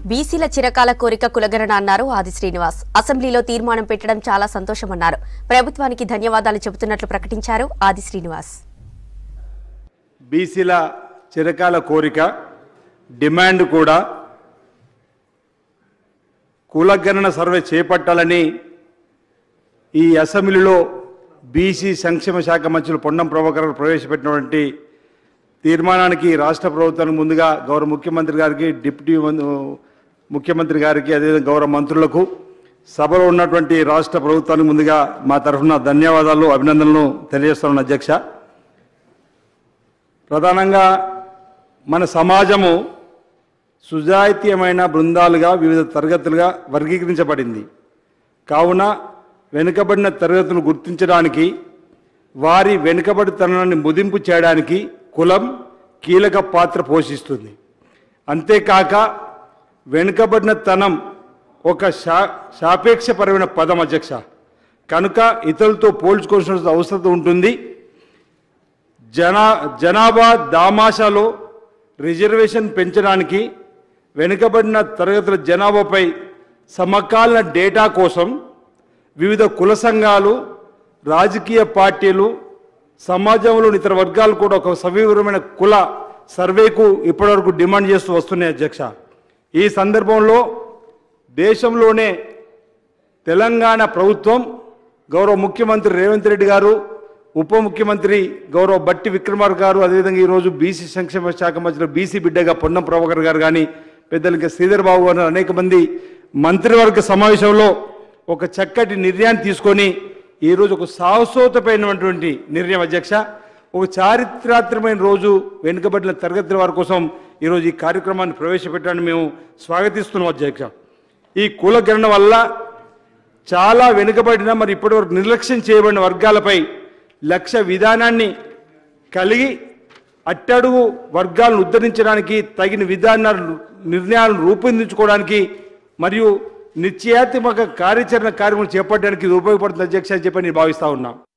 బీసీల చిరకాల కోరిక కులగరణ అన్నారు ఆది శ్రీనివాస్ అసెంబ్లీలో తీర్మానం పెట్టడం చాలా సంతోషమన్నారు ప్రభుత్వానికి ధన్యవాదాలు చెబుతున్నట్లు ప్రకటించారు ఆది శ్రీనివాస్ బీసీల చిరకాల కోరిక డిమాండ్ కూడా కులగణన సర్వే చేపట్టాలని ఈ అసెంబ్లీలో బీసీ సంక్షేమ శాఖ మంత్రులు పొన్నం ప్రభాకర్ గారు ప్రవేశపెట్టినటువంటి తీర్మానానికి రాష్ట్ర ప్రభుత్వానికి ముందుగా గౌరవ ముఖ్యమంత్రి గారికి డిప్యూటీ మం- ముఖ్యమంత్రి గారికి అదేవిధంగా గౌరవ మంత్రులకు సభలో ఉన్నటువంటి రాష్ట్ర ప్రభుత్వానికి ముందుగా మా తరఫున ధన్యవాదాలు అభినందనలు తెలియజేస్తున్నాను అధ్యక్ష ప్రధానంగా మన సమాజము సుజాతీయమైన బృందాలుగా వివిధ తరగతులుగా వర్గీకరించబడింది కావున వెనుకబడిన తరగతులను గుర్తించడానికి వారి వెనుకబడితనాన్ని ముదింపు చేయడానికి కులం కీలక పాత్ర పోషిస్తుంది అంతేకాక వెనుకబడిన తనం ఒక శా సాపేక్షపరమైన పదం అధ్యక్ష కనుక ఇతరులతో పోల్చుకోవాల్సిన అవసరం ఉంటుంది జనా జనాభా దామాషాలో రిజర్వేషన్ పెంచడానికి వెనుకబడిన తరగతుల జనాభాపై సమకాలీన డేటా కోసం వివిధ కుల సంఘాలు రాజకీయ పార్టీలు సమాజంలోని ఇతర వర్గాలు కూడా ఒక సవివరమైన కుల సర్వేకు ఇప్పటివరకు డిమాండ్ చేస్తూ వస్తున్నాయి అధ్యక్ష ఈ సందర్భంలో దేశంలోనే తెలంగాణ ప్రభుత్వం గౌరవ ముఖ్యమంత్రి రేవంత్ రెడ్డి గారు ఉప ముఖ్యమంత్రి గౌరవ బట్టి విక్రమార్ గారు అదేవిధంగా ఈరోజు బీసీ సంక్షేమ శాఖ మంత్రి బీసీ బిడ్డగా పొన్నం ప్రభాకర్ గారు కానీ పెద్దలు ఇంకా శ్రీధర్ బాబు గారు అనేక మంది మంత్రివర్గ సమావేశంలో ఒక చక్కటి నిర్ణయాన్ని తీసుకొని ఈరోజు ఒక సాహసోతమైనటువంటి నిర్ణయం అధ్యక్ష ఒక చారిత్రాత్మకమైన రోజు వెనుకబడిన తరగతుల వారి కోసం ఈరోజు ఈ కార్యక్రమాన్ని ప్రవేశపెట్టడాన్ని మేము స్వాగతిస్తున్నాం అధ్యక్ష ఈ కులగణన వల్ల చాలా వెనుకబడిన మరి ఇప్పటివరకు నిర్లక్ష్యం చేయబడిన వర్గాలపై లక్ష్య విధానాన్ని కలిగి అట్టడుగు వర్గాలను ఉద్ధరించడానికి తగిన విధానాలు నిర్ణయాలను రూపొందించుకోవడానికి మరియు నిశ్చయాత్మక కార్యాచరణ కార్యక్రమం చేపట్టడానికి ఇది ఉపయోగపడుతుంది అధ్యక్ష అని చెప్పి నేను భావిస్తా ఉన్నా